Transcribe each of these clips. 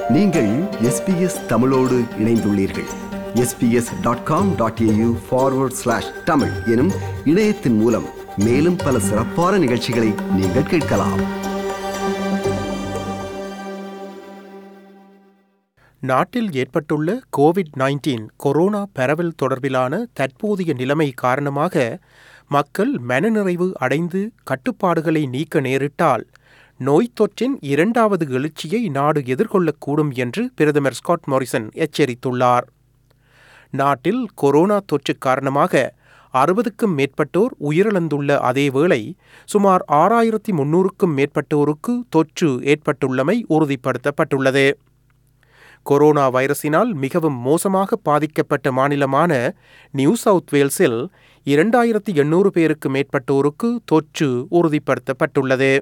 நீங்கள் எஸ்பிஎஸ் தமிழோடு இணைந்துள்ளீர்கள் SBS dot com dot AU forward slash Tamil எனும் இணையத்தின் மூலம் மேலும் பல சிறப்பான நிகழ்ச்சிகளை நீங்கள் கேட்கலாம் நாட்டில் ஏற்பட்டுள்ள கோவிட் 19 கொரோனா பரவல் தொடர்பிலான தற்போதைய நிலைமை காரணமாக மக்கள் மனநிறைவு அடைந்து கட்டுப்பாடுகளை நீக்க நேரிட்டால் நோய் தொற்றின் இரண்டாவது எழுச்சியை நாடு எதிர்கொள்ளக்கூடும் என்று பிரதமர் ஸ்காட் மாரிசன் எச்சரித்துள்ளார் நாட்டில் கொரோனா தொற்று காரணமாக அறுபதுக்கும் மேற்பட்டோர் உயிரிழந்துள்ள அதேவேளை சுமார் ஆறாயிரத்தி முன்னூறுக்கும் மேற்பட்டோருக்கு தொற்று ஏற்பட்டுள்ளமை உறுதிப்படுத்தப்பட்டுள்ளது கொரோனா வைரஸினால் மிகவும் மோசமாக பாதிக்கப்பட்ட மாநிலமான நியூ சவுத் வேல்ஸில் இரண்டாயிரத்தி எண்ணூறு பேருக்கு மேற்பட்டோருக்கு தொற்று உறுதிப்படுத்தப்பட்டுள்ளது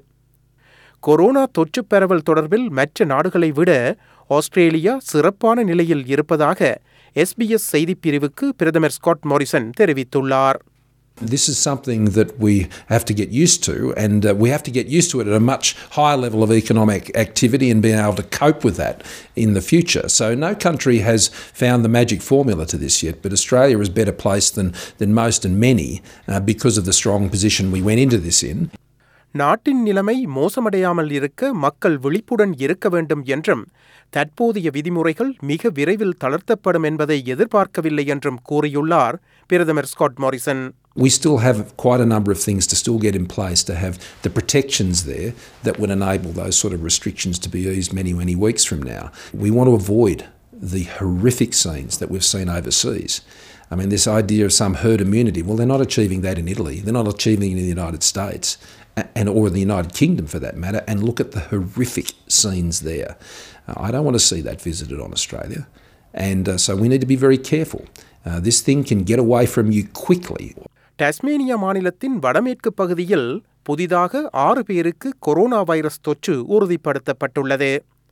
கொரோனா தொற்று பரவல் தொடர்பில் மற்ற நாடுகளை விட ஆஸ்திரேலியா சிறப்பான நிலையில் இருப்பதாக எஸ்பிஎஸ் செய்திப் பிரிவுக்கு பிரதமர் ஸ்காட் மாரிசன் தெரிவித்துள்ளார் This is something that we have to get used to, and uh, we have to get used to it at a much higher level of economic activity and being able to cope with that in the future. So, no country has found the magic formula to this yet, but Australia is better placed than, than most and many uh, because of the strong position we went into this in. நாட்டின் நிலைமை மோசமடையாமல் இருக்க மக்கள் விழிப்புடன் இருக்க வேண்டும் என்றும் தற்போதைய விதிமுறைகள் மிக விரைவில் தளர்த்தப்படும் என்பதை எதிர்பார்க்கவில்லை என்றும் கூறியுள்ளார் பிரதமர் Scott Morrison We still have quite a number of things to still get in place to have the protections there that would enable those sort of restrictions to be eased many, many weeks from now. We want to avoid the horrific scenes that we've seen overseas. I mean, this idea of some herd immunity, well, they're not achieving that in Italy, they're not achieving it in the United States. And, or the United Kingdom for that matter, and look at the horrific scenes there. Uh, I don't want to see that visited on Australia, and uh, so we need to be very careful. Uh, this thing can get away from you quickly. Tasmania மாநிலத்தின் வடமேற்கு பகுதியில் புதிதாக ஆறு பேருக்கு corona virus தொற்று உறுதிப்படுத்தப்பட்டுள்ளது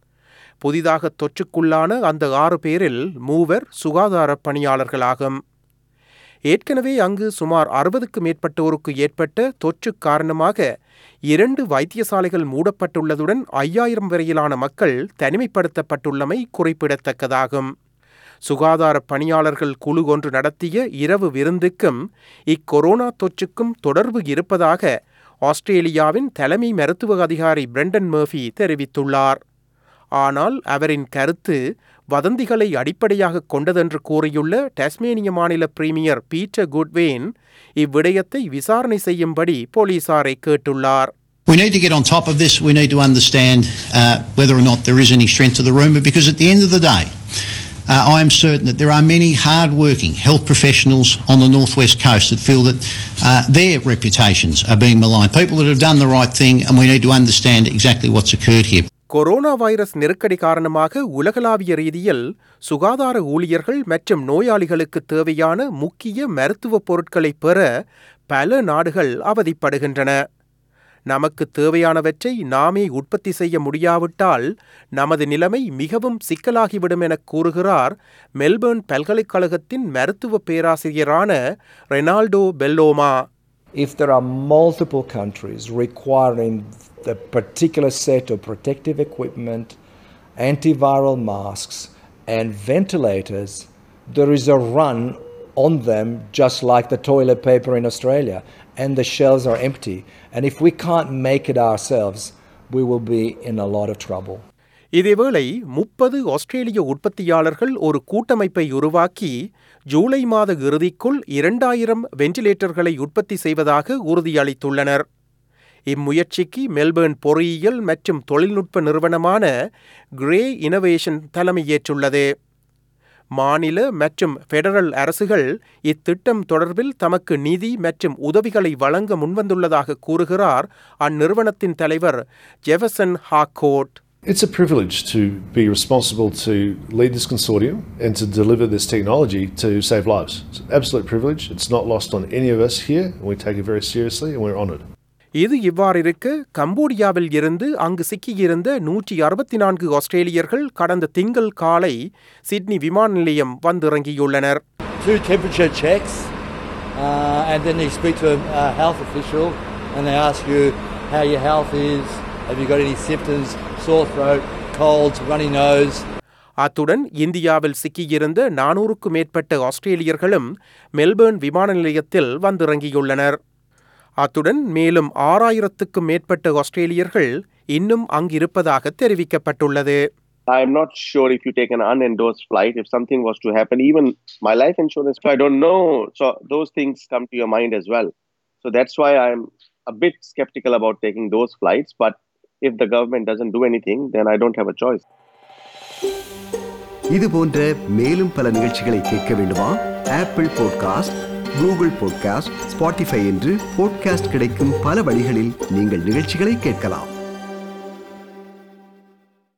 புதிதாக தொற்றுக்குள்ளான அந்த ஆறு பேரில் மூவர் சுகாதார பணியாளர்களாகும் ஏற்கனவே அங்கு சுமார் அறுபதுக்கு மேற்பட்டோருக்கு ஏற்பட்ட தொற்று காரணமாக இரண்டு வைத்தியசாலைகள் மூடப்பட்டுள்ளதுடன் ஐயாயிரம் வரையிலான மக்கள் தனிமைப்படுத்தப்பட்டுள்ளமை குறிப்பிடத்தக்கதாகும் சுகாதார பணியாளர்கள் குழு ஒன்று நடத்திய இரவு விருந்துக்கும் இக்கொரோனா தொற்றுக்கும் தொடர்பு இருப்பதாக ஆஸ்திரேலியாவின் தலைமை மருத்துவ அதிகாரி பிரெண்டன் மர்ஃபி தெரிவித்துள்ளார் ஆனால் அவரின் கருத்து வதந்திகளை அடிப்படையாக கொண்டதென்று கூறியுள்ள டாஸ்மேனிய மாநில பிரீமியர் பீட்டர் குட்வேன் இவ்விடயத்தை விசாரணை செய்யும்படி போலீசாரை கேட்டுள்ளார் We need to get on top of this. We need to understand uh, whether or not there is any strength to the rumour because at the end of the day, uh, I am certain that there are many hard-working health professionals on the northwest coast that feel that uh, their reputations are being maligned. People that have done the right thing, and we need to understand exactly what's occurred here. Corona virus நெருக்கடி காரணமாக உலகளாவிய ரீதியில் சுகாதார ஊழியர்கள் மற்றும் நோயாளிகளுக்கு தேவையான முக்கிய மருத்துவ பொருட்களை பெற பல நாடுகள் அவதிப்படுகின்றன நமக்கு தேவையானவற்றை நாமே உற்பத்தி செய்ய முடியாவிட்டால் நமது நிலைமை மிகவும் சிக்கலாகிவிடும் என கூறுகிறார் மெல்பர்ன் பல்கலைக்கழகத்தின் மருத்துவ பேராசிரியரான Rinaldo Bellomo If there are multiple countries requiring the particular set of protective equipment, antiviral masks, and ventilators, there is a run on them just like the toilet paper in Australia, and the shelves are empty. And if we can't make it ourselves, we will be in a lot of trouble. இதேவேளை முப்பது ஆஸ்திரேலிய உற்பத்தியாளர்கள் ஒரு கூட்டமைப்பை உருவாக்கி ஜூலை மாத இறுதிக்குள் இரண்டாயிரம் வெண்டிலேட்டர்களை உற்பத்தி செய்வதாக உறுதியளித்துள்ளனர் இம்முயற்சிக்கு மெல்பேர்ன் பொறியியல் மற்றும் தொழில்நுட்ப நிறுவனமான கிரே இனோவேஷன் தலைமையேற்றுள்ளது மாநில மற்றும் ஃபெடரல் அரசுகள் இத்திட்டம் தொடர்பில் தமக்கு நிதி மற்றும் உதவிகளை வழங்க முன்வந்துள்ளதாக கூறுகிறார் அந்நிறுவனத்தின் தலைவர் ஜெஃபசன் ஹாக்கோட் It's a privilege to be responsible to lead this consortium and to deliver this technology to save lives. It's an absolute privilege. It's not lost on any of us here, and we take it very seriously and we're honoured. இது இவ்வாறிருக்க கம்போடியாவில் இருந்து அங்கு சிக்கியிருந்த நூற்றி அறுபத்தி நான்கு ஆஸ்திரேலியர்கள் கடந்த திங்கள் காலை Sydney விமான நிலையம் வந்திறங்கியுள்ளனர் two temperature checks, uh, and then you speak to a, a health official and they ask you how your health is, have you got any symptoms, sore throat, colds, runny nose. அத்துடன் இந்தியாவில் சிக்கியிருந்த நானூறுக்கும் மேற்பட்ட ஆஸ்திரேலியர்களும் Melbourne விமான நிலையத்தில் வந்திறங்கியுள்ளனர் அத்துடன் மேலும் ஆறாயிரத்துக்கும் மேற்பட்ட ஆஸ்திரேலியர்கள் இன்னும் அங்கிருப்பதாக தெரிவிக்கப்பட்டுள்ளது I'm not sure if you take an unendorsed flight, if something was to happen, even my life insurance, I don't know. So those things come to your mind as well. So that's why I'm a bit skeptical about taking those flights. But if the government doesn't do anything, then I don't have a choice. இது போன்ற மேலும் பல நிகழ்ச்சிகளை கேட்க வேண்டுமா Apple podcast Google podcast Spotify என்று podcast கிடைக்கும் பல வழிகளில் நீங்கள் நிகழ்ச்சிகளை கேட்கலாம்